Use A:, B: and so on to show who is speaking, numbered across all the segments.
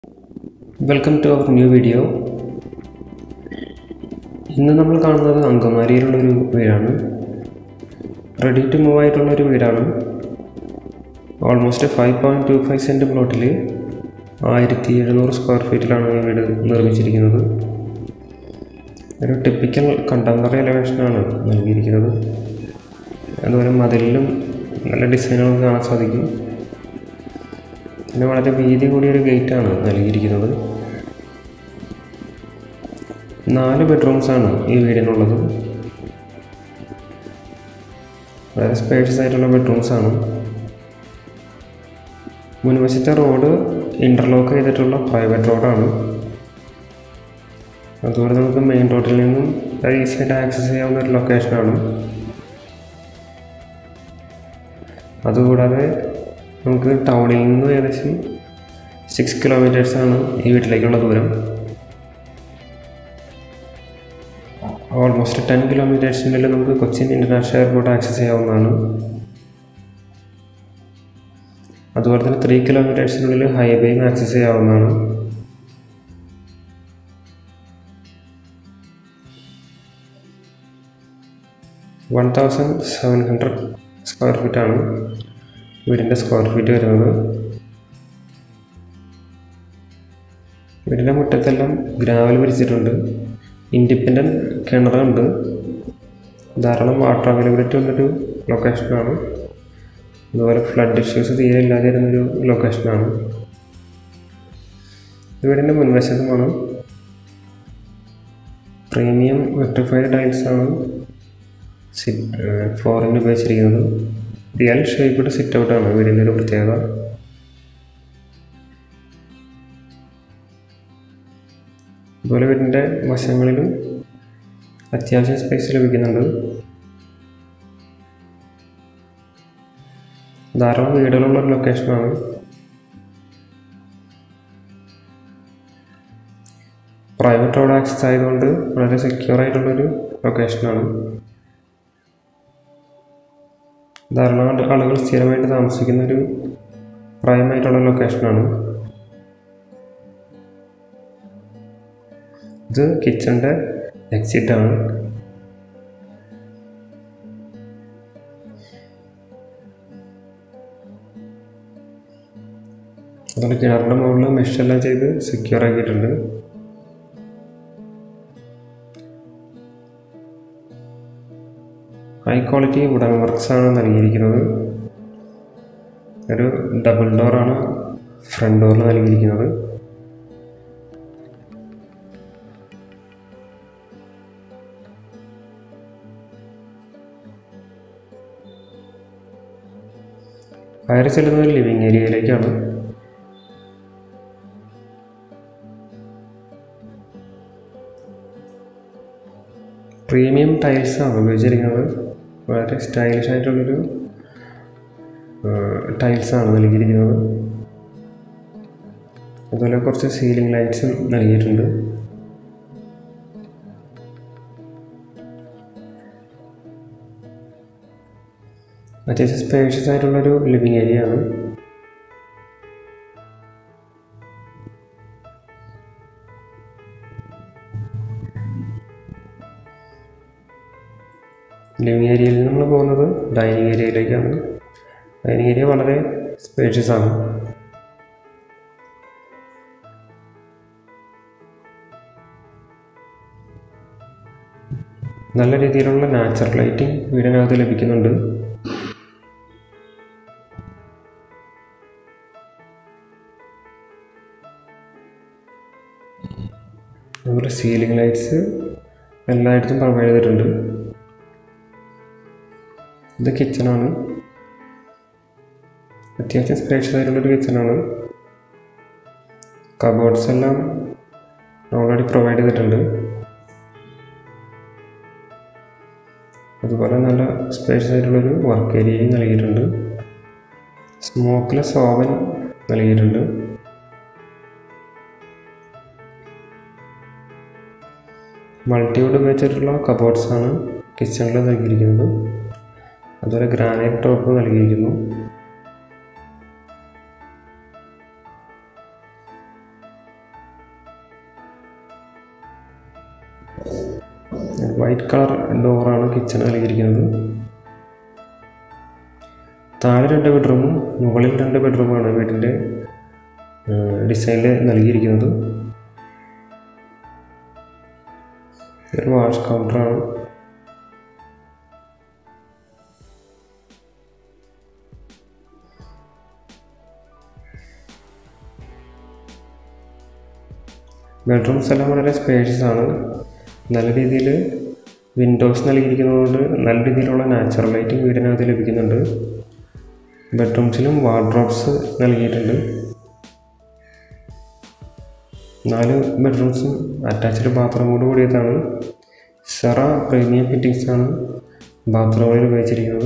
A: welcome to our new video ഇന്ന് നമ്മൾ കാണുന്നത് അങ്കമാലിയിലുള്ളൊരു വീടാണ് റെഡി ടു മൂവ് ആയിട്ടുള്ളൊരു വീടാണ് almost five point two five cent പ്ലോട്ടിൽ ആയിരത്തി എഴുന്നൂറ് സ്ക്വയർ ഫീറ്റിലാണ് ഈ വീട് നിർമ്മിച്ചിരിക്കുന്നത് ഒരു ടിപ്പിക്കൽ കണ്ടംപററി എലവേഷനാണ് നൽകിയിരിക്കുന്നത് അതുപോലെ മതിലിലും നല്ല ഡിസൈനുകൾ കാണാൻ സാധിക്കും പിന്നെ വളരെ വീതി കൂടിയൊരു ഗേറ്റാണ് നൽകിയിരിക്കുന്നത് നാല് ബെഡ്റൂംസാണ് ഈ വീടിനുള്ളത് വളരെ സ്പേഷ്യസ് ആയിട്ടുള്ള ബെഡ്റൂംസാണ് മുൻവശത്തെ റോഡ് ഇൻ്റർലോക്ക് ചെയ്തിട്ടുള്ള പ്രൈവറ്റ് റോഡാണ് അതുപോലെ നമുക്ക് മെയിൻ റോഡിൽ നിന്നും ഈസി ആയിട്ട് ആക്സസ് ചെയ്യാവുന്ന ഒരു ലൊക്കേഷനാണ് അതുകൂടാതെ നമുക്ക് ടൗണിൽ നിന്ന് ഏകദേശം സിക്സ് കിലോമീറ്റേഴ്സാണ് ഈ വീട്ടിലേക്കുള്ള ദൂരം ഓൾമോസ്റ്റ് ടെൻ കിലോമീറ്റേഴ്സിനുള്ളിൽ നമുക്ക് കൊച്ചിൻ ഇൻ്റർനാഷണൽ എയർപോർട്ട് ആക്സസ് ചെയ്യാവുന്നതാണ് അതുപോലെ തന്നെ ത്രീ കിലോമീറ്റേഴ്സിനുള്ളിൽ ഹൈവേയും ആക്സസ് ചെയ്യാവുന്നതാണ് one thousand seven hundred square ഫീറ്റാണ് വീടിൻ്റെ സ്ക്വയർ ഫീറ്റ് വരുന്നത് വീടിൻ്റെ മുറ്റത്തെല്ലാം ഗ്രാവൽ വിരിച്ചിട്ടുണ്ട് ഇൻഡിപെൻഡൻറ്റ് കിണറുണ്ട് ധാരാളം വാട്ടർ അവൈലബിലിറ്റി ഉള്ളൊരു ലൊക്കേഷനാണ് അതുപോലെ ഫ്ലഡ് ഇഷ്യൂസ് തീരെ ഇല്ലാതെ ഇരുന്നൊരു ലൊക്കേഷനാണ് വീടിൻ്റെ മുൻവശത്തുമാണ് പ്രീമിയം വെർട്ടിഫൈഡ് ടൈൽസാണ് സിറ്റ് ഫ്ലോറിന് ഉപയോഗിച്ചിരിക്കുന്നത് എൽ ഷേപ്പ്ഡ് സിറ്റ് ഔട്ടാണ് വീടിൻ്റെ ഒരു പ്രത്യേകത അതുപോലെ വീടിൻ്റെ വശങ്ങളിലും അത്യാവശ്യം സ്പേസ് ലഭിക്കുന്നുണ്ട് ധാരാളം വീടുകളുള്ള ഒരു ലൊക്കേഷനാണ് പ്രൈവറ്റ് റോഡ് ആക്സസ് ആയതുകൊണ്ട് വളരെ സെക്യൂർ ആയിട്ടുള്ളൊരു ലൊക്കേഷനാണ് ധാരാളം ആള് ആളുകൾ സ്ഥിരമായിട്ട് താമസിക്കുന്ന ഒരു പ്രൈമായിട്ടുള്ള ലൊക്കേഷനാണ് ഇത് കിച്ചണിൻ്റെ എക്സിറ്റ് ആണ് അതുപോലെ കിണറിൻ്റെ മുകളിൽ മെഷെല്ലാം ചെയ്ത് സെക്യൂർ ആക്കിയിട്ടുണ്ട് ഹൈ ക്വാളിറ്റി വുഡൻ വർക്ക്സ് ആണ് നൽകിയിരിക്കുന്നത് ഒരു ഡബിൾ ഡോറാണ് ഫ്രണ്ട് ഡോറിൽ നൽകിയിരിക്കുന്നത് കയറി ചെല്ലുന്നത് ലിവിങ് ഏരിയയിലേക്കാണ് പ്രീമിയം ടൈൽസാണ് ഉപയോഗിച്ചിരിക്കുന്നത് വളരെ സ്റ്റൈലിഷ് ആയിട്ടുള്ളൊരു ടൈൽസാണ് നൽകിയിരിക്കുന്നത് അതുപോലെ കുറച്ച് സീലിംഗ് ലൈറ്റ്സും നൽകിയിട്ടുണ്ട് അത്യാവശ്യം സ്പേഷ്യസ് ആയിട്ടുള്ളൊരു ലിവിങ് ഏരിയ ആണ് ലിവിങ് ഏരിയയിൽ നമ്മൾ പോകുന്നത് ഡൈനിങ് ഏരിയയിലേക്കാണ് ഡൈനിങ് ഏരിയ വളരെ സ്പേഷ്യസ് ആണ് നല്ല രീതിയിലുള്ള നാച്ചുറൽ ലൈറ്റിംഗ് വീടിനകത്ത് ലഭിക്കുന്നുണ്ട് അതുപോലെ സീലിംഗ് ലൈറ്റ്സ് എല്ലായിടത്തും പ്രൊവൈഡ് ചെയ്തിട്ടുണ്ട് ഇത് കിച്ചണാണ് അത്യാവശ്യം സ്പേഷ്യസ് ആയിട്ടുള്ളൊരു കിച്ചണാണ് കബോർഡ്സ് എല്ലാം ഓൾറെഡി പ്രൊവൈഡ് ചെയ്തിട്ടുണ്ട് അതുപോലെ നല്ല സ്പേഷ്യസ് ആയിട്ടുള്ളൊരു വർക്ക് ഏരിയയും നൽകിയിട്ടുണ്ട് സ്മോക്ക്ലെസ് ഓവൻ നൽകിയിട്ടുണ്ട് മൾട്ടിവുഡ് ഉപയോഗിച്ചിട്ടുള്ള കബോർഡ്സാണ് കിച്ചണിൽ നൽകിയിരിക്കുന്നത് അതുപോലെ ഗ്രാനൈറ്റ് ടോപ്പ് നൽകിയിരിക്കുന്നു വൈറ്റ് കളർ ഡോറാണ് കിച്ചൺ നൽകിയിരിക്കുന്നത് താഴെ രണ്ട് ബെഡ്റൂമും മുകളിൽ രണ്ട് ബെഡ്റൂമാണ് വീടിൻ്റെ ഡിസൈനിൽ നൽകിയിരിക്കുന്നത് ഒരു വാഷ് കൗണ്ടറാണ് ബെഡ്റൂംസ് എല്ലാം വളരെ സ്പേഷ്യസ് ആണ് നല്ല രീതിയിൽ വിൻഡോസ് നൽകിയിരിക്കുന്നതുകൊണ്ട് നല്ല രീതിയിലുള്ള നാച്ചുറൽ ലൈറ്റിംഗ് വീടിനകത്ത് ലഭിക്കുന്നുണ്ട് ബെഡ്റൂംസിലും വാർഡ്രോബ്സ് നൽകിയിട്ടുണ്ട് നാല് ബെഡ്റൂംസും അറ്റാച്ച്ഡ് ബാത്റൂമോട് കൂടിയതാണ് സെറ പ്രീമിയം ഫിറ്റിങ്സ് ആണ് ബാത്റൂമുകളിൽ ഉപയോഗിച്ചിരിക്കുന്നത്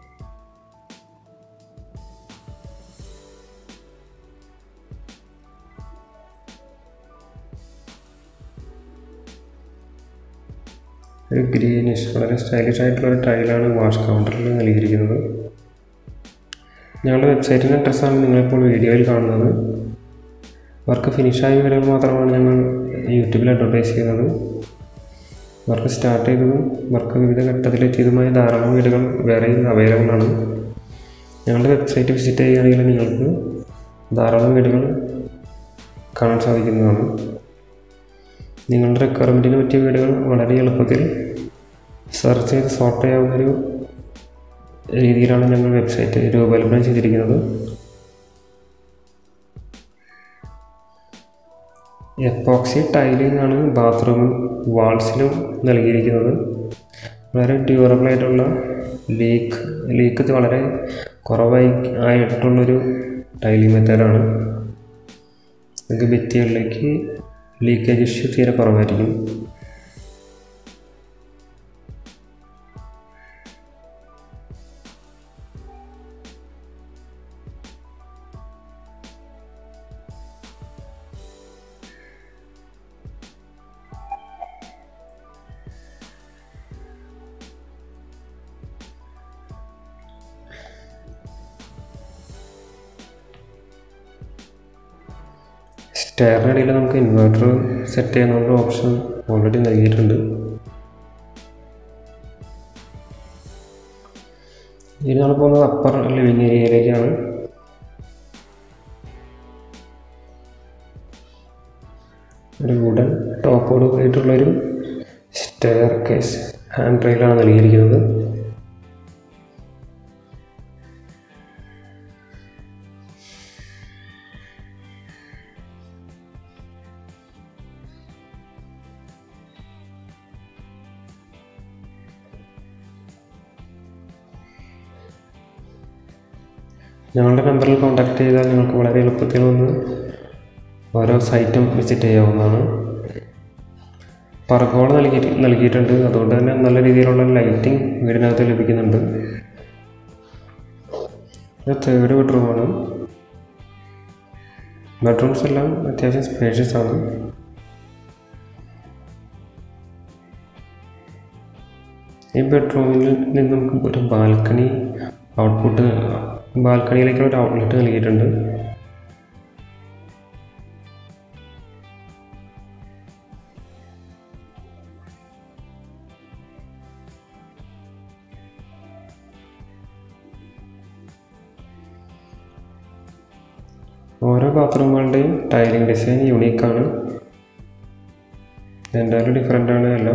A: ഒരു ഗ്രീനിഷ് വളരെ സ്റ്റൈലിഷ് ആയിട്ടുള്ള ഒരു ടൈലാണ് വാഷ് കൗണ്ടറിൽ നൽകിയിരിക്കുന്നത് ഞങ്ങളുടെ വെബ്സൈറ്റിൻ്റെ അഡ്രസ്സാണ് നിങ്ങളിപ്പോൾ വീഡിയോയിൽ കാണുന്നത് വർക്ക് ഫിനിഷായ വീടുകൾ മാത്രമാണ് ഞങ്ങൾ യൂട്യൂബിൽ അഡ്വർടൈസ് ചെയ്യുന്നത് വർക്ക് സ്റ്റാർട്ട് ചെയ്തതും വർക്ക് വിവിധ ഘട്ടത്തിലെത്തിയതുമായ ധാരാളം വീടുകൾ വേറെയും അവൈലബിൾ ആണ് ഞങ്ങളുടെ വെബ്സൈറ്റ് വിസിറ്റ് ചെയ്യുകയാണെങ്കിൽ നിങ്ങൾക്ക് ധാരാളം വീടുകൾ കാണാൻ സാധിക്കുന്നതാണ് നിങ്ങളുടെ റിക്വയർമെൻറ്റിന് പറ്റിയ വീടുകൾ വളരെ എളുപ്പത്തിൽ സെർച്ച് ചെയ്ത് സോർട്ട് ചെയ്യാവുന്നൊരു രീതിയിലാണ് ഞങ്ങൾ വെബ്സൈറ്റ് രൂപകൽപ്പന ചെയ്തിരിക്കുന്നത് എപ്പോക്സി ടൈലിംഗ് ആണ് ബാത്റൂം വാൾസിലും നൽകിയിരിക്കുന്നത് വളരെ ഡ്യൂറബിൾ ആയിട്ടുള്ള ലീക്ക് ലീക്ക് വളരെ കുറവായി ആയിട്ടുള്ളൊരു ടൈലിംഗ് മെത്തേഡാണ് നിങ്ങൾക്ക് ഭിത്തികളിലേക്ക് ലീക്കേജ് ഇഷ്യൂ തീരെ കുറവായിരിക്കും സ്റ്റെയറിനിടയിൽ നമുക്ക് ഇൻവെർട്ടർ സെറ്റ് ചെയ്യാനുള്ള ഓപ്ഷൻ ഓൾറെഡി നൽകിയിട്ടുണ്ട് ഇനി നമ്മൾ പോകുന്നത് അപ്പർ ലിവിങ് ഏരിയയിലേക്കാണ് ഒരു വുഡൻ ടോപ്പോട് കൂടിയിട്ടുള്ളൊരു സ്റ്റെയർ കേസ് ഹാൻഡ് റെയിലാണ് നൽകിയിരിക്കുന്നത് ഞങ്ങളുടെ നമ്പറിൽ കോൺടാക്ട് ചെയ്താൽ നിങ്ങൾക്ക് വളരെ എളുപ്പത്തിൽ വന്ന് ഓരോ സൈറ്റും വിസിറ്റ് ചെയ്യാവുന്നതാണ് പറക്കോള നൽകി നൽകിയിട്ടുണ്ട് അതുകൊണ്ട് തന്നെ നല്ല രീതിയിലുള്ള ലൈറ്റിംഗ് വീടിനകത്ത് ലഭിക്കുന്നുണ്ട് ഇത് തേർഡ് ബെഡ്റൂമാണ് ബെഡ്റൂംസ് എല്ലാം അത്യാവശ്യം സ്പേഷ്യസ് ആണ് ഈ ബെഡ്റൂമിൽ നിന്ന് നമുക്ക് ഒരു ബാൽക്കണി ഔട്ട്പുട്ട് ബാൽക്കണിയിലേക്കുള്ള ഒരു ഔട്ട്ലെറ്റ് നൽകിയിട്ടുണ്ട് ഓരോ ബാത്റൂമുകളുടെയും ടൈലിംഗ് ഡിസൈൻ യുണീക്കാണ് എന്തായാലും ഡിഫറെൻ്റ് ആണ് എല്ലാം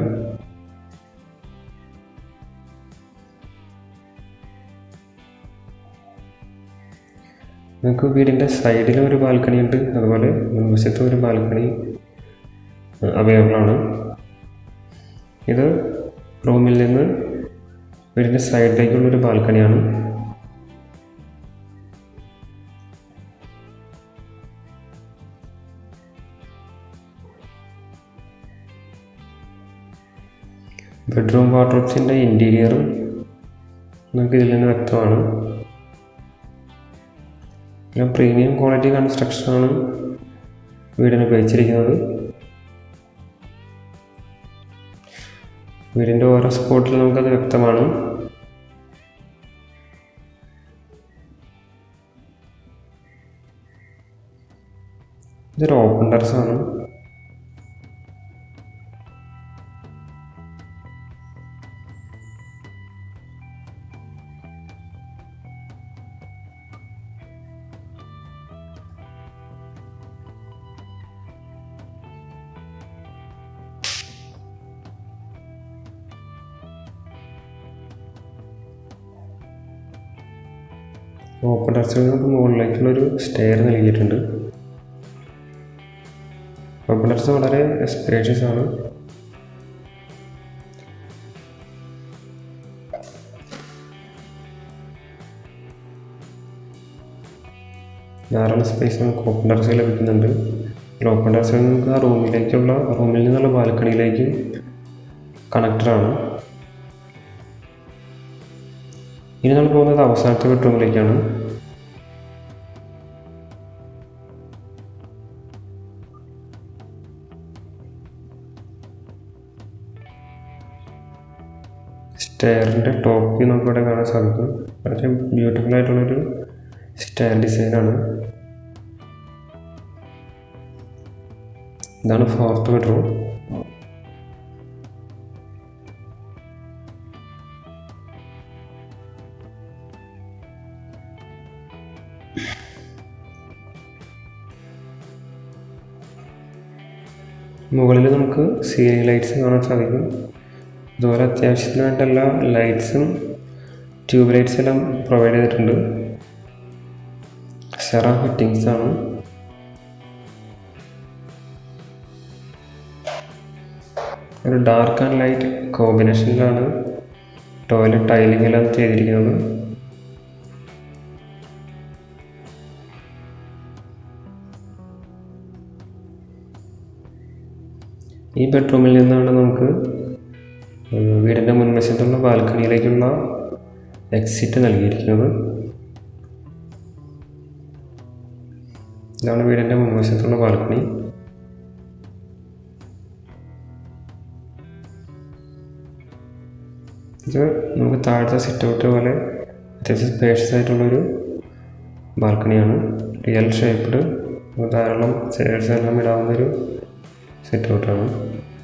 A: നമുക്ക് വീടിൻ്റെ സൈഡിലും ഒരു ബാൽക്കണി ഉണ്ട് അതുപോലെ മുൻവശത്തും ഒരു ബാൽക്കണി അവൈലബിൾ ആണ് ഇത് റൂമിൽ നിന്ന് വീടിൻ്റെ സൈഡിലേക്കുള്ളൊരു ബാൽക്കണിയാണ് ബെഡ്റൂം വാർഡ്രോബ്സിൻ്റെ ഇൻറ്റീരിയറും നമുക്ക് ഇതിൽ നിന്ന് വ്യക്തമാണ് എല്ലാം പ്രീമിയം ക്വാളിറ്റി കൺസ്ട്രക്ഷനാണ് വീടിന് ഉപയോഗിച്ചിരിക്കുന്നത് വീടിൻ്റെ ഓരോ സ്പോട്ടിൽ നമുക്കത് വ്യക്തമാണ് ഇതൊരു ഓപ്പൺ ടെറസാണ് ഓപ്പൺ ടെറസിൽ നമുക്ക് മുകളിലേക്കുള്ളൊരു സ്റ്റെയർ നൽകിയിട്ടുണ്ട് ഓപ്പൺ ടെറസ് വളരെ സ്പേഷ്യസ് ആണ് ധാരാളം സ്പേസ് നമുക്ക് ഓപ്പൺ ടെറസിൽ ലഭിക്കുന്നുണ്ട് ഓപ്പൺ ടെറസിൽ നമുക്ക് ആ റൂമിലേക്കുള്ള റൂമിൽ നിന്നുള്ള ബാൽക്കണിയിലേക്ക് കണക്റ്റഡാണ് ഇനി നമ്മൾ പോകുന്നത് അവസാനത്തെ ബെഡ്റൂമിലേക്കാണ് സ്റ്റെയറിൻ്റെ ടോപ്പ് വ്യൂ നമുക്ക് ഇവിടെ കാണാൻ സാധിക്കും വളരെ ബ്യൂട്ടിഫുൾ ആയിട്ടുള്ളൊരു സ്റ്റെയർ ഡിസൈനാണ് ഇതാണ് ഫോർത്ത് ബെഡ്റൂം മുകളിൽ നമുക്ക് സീലിംഗ് ലൈറ്റ്സ് കാണാൻ സാധിക്കും അതുപോലെ അത്യാവശ്യത്തിന് വേണ്ട എല്ലാ ലൈറ്റ്സും ട്യൂബ് ലൈറ്റ്സ് എല്ലാം പ്രൊവൈഡ് ചെയ്തിട്ടുണ്ട് സെറ ഫിറ്റിങ്സ് ആണ് ഒരു ഡാർക്ക് ആൻഡ് ലൈറ്റ് കോമ്പിനേഷനിലാണ് ടോയ്ലറ്റ് ടൈലിംഗ് എല്ലാം ചെയ്തിരിക്കുന്നത് ഈ ബെഡ്റൂമിൽ നിന്നാണ് നമുക്ക് വീടിൻ്റെ മുൻവശത്തുള്ള ബാൽക്കണിയിലേക്കുള്ള എക്സിറ്റ് നൽകിയിരിക്കുന്നത് ഇതാണ് വീടിൻ്റെ മുൻവശത്തുള്ള ബാൽക്കണി ഇത് നമുക്ക് താഴത്തെ സിറ്റ് ഔട്ട് പോലെ അത്യാവശ്യം സ്പേഷ്യസ് ആയിട്ടുള്ളൊരു ബാൽക്കണിയാണ് റിയൽ ഷേപ്പ്ഡ് ധാരാളം ചെയർസ് എല്ലാം ഇടാവുന്നൊരു സിറ്റ് ഔട്ടാണ്